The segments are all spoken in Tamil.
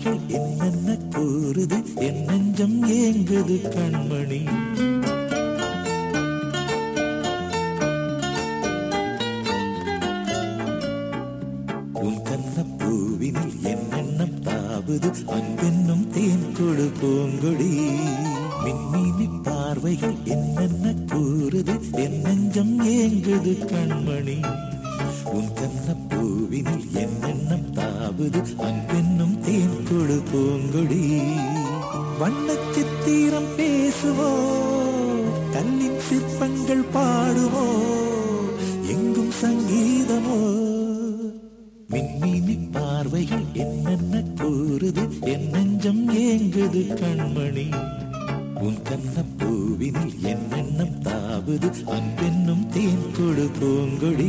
பார்வைகள் என்னென்ன கூறுது என் நெஞ்சம் ஏங்குது கண்மணி உன் கண்ண பூவினில் என் எண்ணம் தாவுது அன்பென்னும் தேன் கொடு பூங்கொடி மின்மினி பார்வைகள் என்னென்ன கூறுது என் நெஞ்சம் ஏங்குது கண்மணி உன் கண்ண பூவினில் என் எண்ணம் தாவுது அன்பென்னும் தேன் கொடு பூங்கொடி வண்ண சித்திரம் பேசுவோ கல்லின் சிற்பங்கள் பாடுவோ எங்கும் சங்கீதமோ மின்மினி பார்வைகள் என்னென்ன கூறுது என் நெஞ்சம் ஏங்குது கண்மணி உன் கண்ண பூவினில் என் எண்ணம் தாவுது அன்பென்னும் தேன் கொடு பூங்கொடி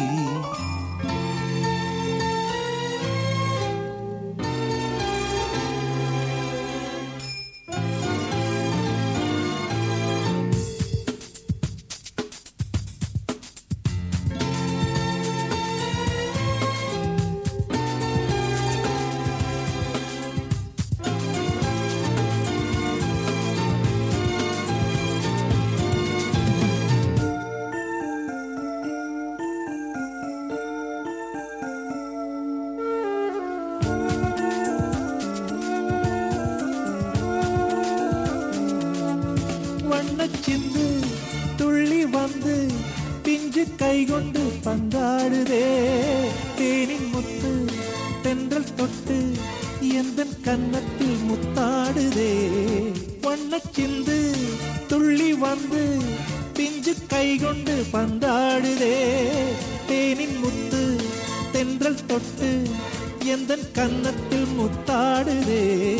வண்ணச்சிந்து துள்ளி வந்து பிஞ்சு கை கொண்டு பந்தாடுதே தேனின் முத்து தென்றல் தொட்டு எந்த கன்னத்தில் முத்தாடுதே வண்ணச்சிந்து துள்ளி வந்து பிஞ்சு கை கொண்டு பந்தாடுதே தேனின் முத்து தென்றல் தொட்டு எந்த கன்னத்தில் முத்தாடுதே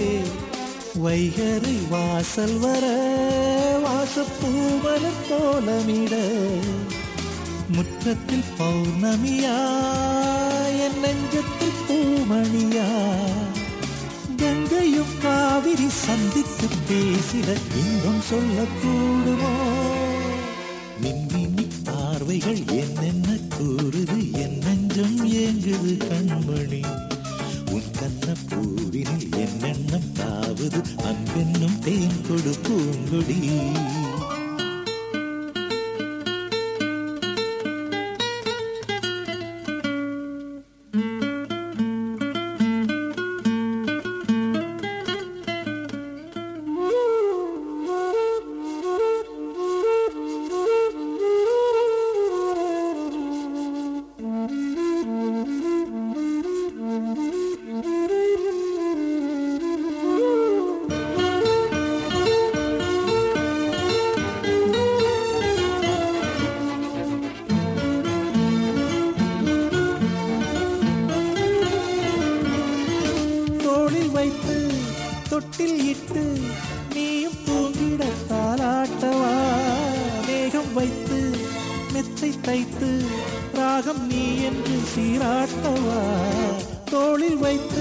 வைகரை வாசல் வர வாசப்பூவலம் கோலமிட முற்றத்தில் பௌர்ணமியா என் நெஞ்சத்தில் பூமணியா கங்கையும் காவிரி சந்தித்து பேசிட இன்பம் சொல்லக்கூடுமோ மின்மினி பார்வைகள் என்னென்ன கூறுது என் நெஞ்சம் ஏங்குது கண்மணி உன் கண்ண பூவினில் என் எண்ணம் தாவது அன்பென்னும் தேன் கொடு பூங்கொடி தோளில் வைத்து தொட்டில் இட்டு நீயும் தூங்கிட தாலாட்டவா மேகம் வைத்து மெத்தை தைத்து ராகம் நீ என்று சீராட்டவா தோளில் வைத்து